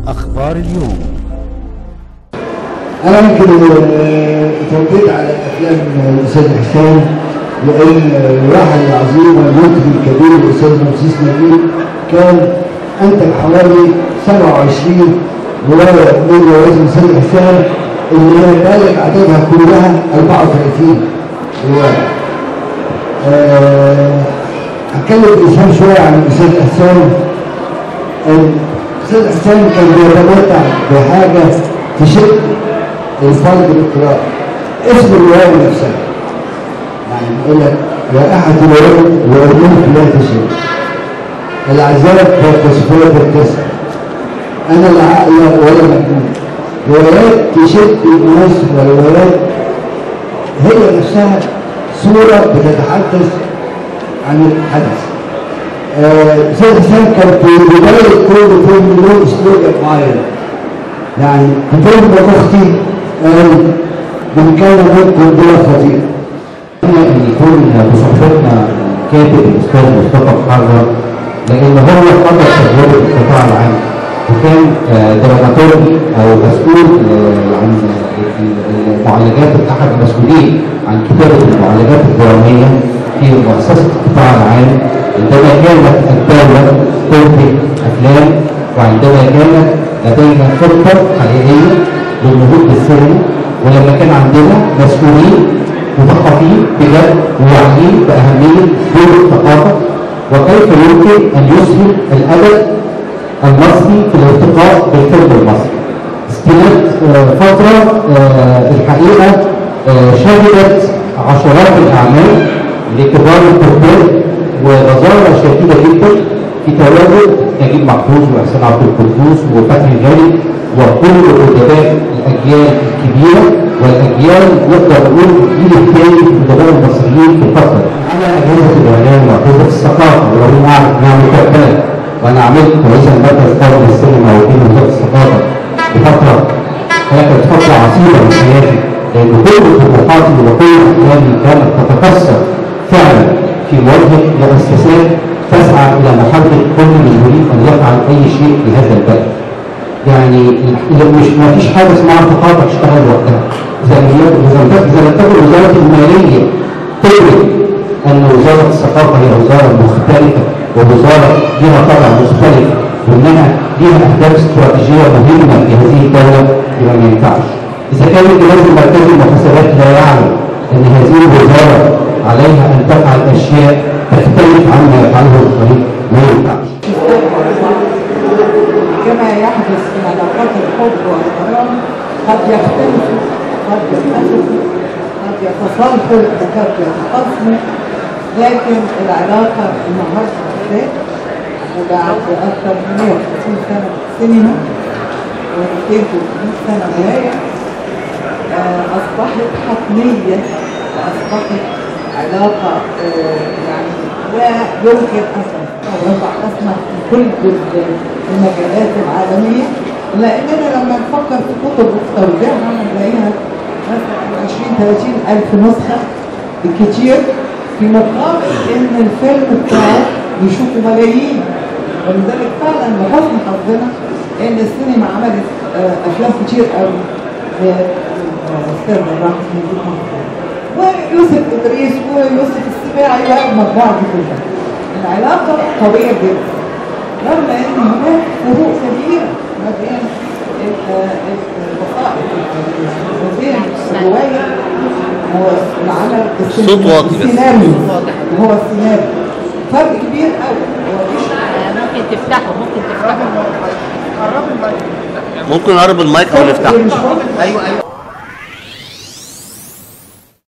أخبار اليوم انا يمكن آه، اتوجهت على افلام الاستاذ حسين لان الراحل العظيم والمنتج الكبير الاستاذ رمسيس نبيل كان انتج حوالي 27 روايه من روايات الاستاذ حسين اللي هي بالغ عددها كلها 34 روايه. آه، هتكلم باسهام شويه عن الاستاذ حسين الاستاذ حسين كان بيتمتع بحاجه تشد الفرد بالقراءة اسم الرواية نفسها يعني يقول لك رائحة الورد والروح لا تشد العذاب والتصفية تتسع أنا لا عقل ولا مجنون روايات تشد الناس وروايات هي نفسها صورة بتتحدث عن الحدث آه، سيد حسين كان في بداية كل فيلم له أسلوب معين يعني في فيلم أختي قال بنكون منكم بلا خطيئة ان يكون بصحبتنا كاتب الاستاذ مصطفى محرر لان هو حضر تجربه القطاع العام وكان آه، دراماتورجي او مسؤول آه، عن المعالجات احد المسؤولين عن كتابه المعالجات الدراميه في مؤسسه القطاع العام عندما كانت الدوله تنتج افلام وعندما كانت لدينا خطه حقيقيه للنهوض بالسينما ولما كان عندنا مسؤولين مثقفين بجد وواعيين باهميه دور الثقافه وكيف يمكن ان يسهم الادب المصري في الارتقاء بالفيلم المصري. استلمت آه، فتره آه، الحقيقه آه، شهدت عشرات الاعمال لكبار الكتاب وغزاره شديده جدا في تواجد نجيب محفوظ واحسان عبد القدوس وفتحي غالي وكل الادباء الاجيال الكبيره والاجيال نقدر نقول الجيل الثاني في الادباء المصريين في الفتره دي. على اجهزه الاعلام واجهزه الثقافه ولو اعرف انها مكافاه وانا عملت رئيس المركز القومي للسينما وكيل وزاره الثقافه بفتره هي كانت فتره عصيبه من حياتي لان كل طموحاتي وكل احلامي كانت تتكسر فعلا في مواجهه مؤسسات تسعى الى محاربه كل من يريد ان يفعل اي شيء في هذا البلد. يعني ال- مش ما فيش حاجه اسمها ثقافه تشتغل لوحدها. اذا لم يكن اذا لم تكن- إذا لم تكن وزاره الماليه تدرك ان وزاره الثقافه هي وزاره مختلفه ووزاره لها طبع مختلف وانها لها اهداف استراتيجيه مهمه في هذه الدوله يبقى ما ينفعش. اذا كان الجهاز المركزي للمحاسبات لا يعلم ان هذه الوزاره عليها ان تفعل اشياء تختلف عما يفعله الفريق ما ينفعش. كما يحدث في علاقات الحب والغرام قد يختلفوا قد يتفقوا قد يتصالحوا قد يتخاصموا لكن العلاقة النهاردة بالذات وبعد أكثر من 150 سنة في السينما و230 سنة نهاية آه، أصبحت حتمية وأصبحت علاقة آه، يعني لا يمكن أن تنقطع أصلا في كل المجالات العالمية لأننا لما نفكر في كتب وترجمها هنلاقيها مثلا 20 30 ألف نسخة بالكتير في مقابل إن الفيلم بتاعه يشوفوا ملايين ولذلك فعلا لحسن حظنا إن السينما عملت آه، أفلام كتير قوي الاستاذ الراحل نجيب محفوظ ويوسف ادريس ويوسف السباعي والمجموعه دي كلها العلاقه قويه جدا رغم ان هناك فروق كبيره ما بين ال- الوثائق ما بين الروايه والعمل السينمائي. صوت واطي بس. السيناريو هو السيناريو فرق كبير قوي هو مفيش ممكن تفتحه ممكن تفتحه ممكن نقرب المايك او نفتحه مش واضح. ايوه ايوه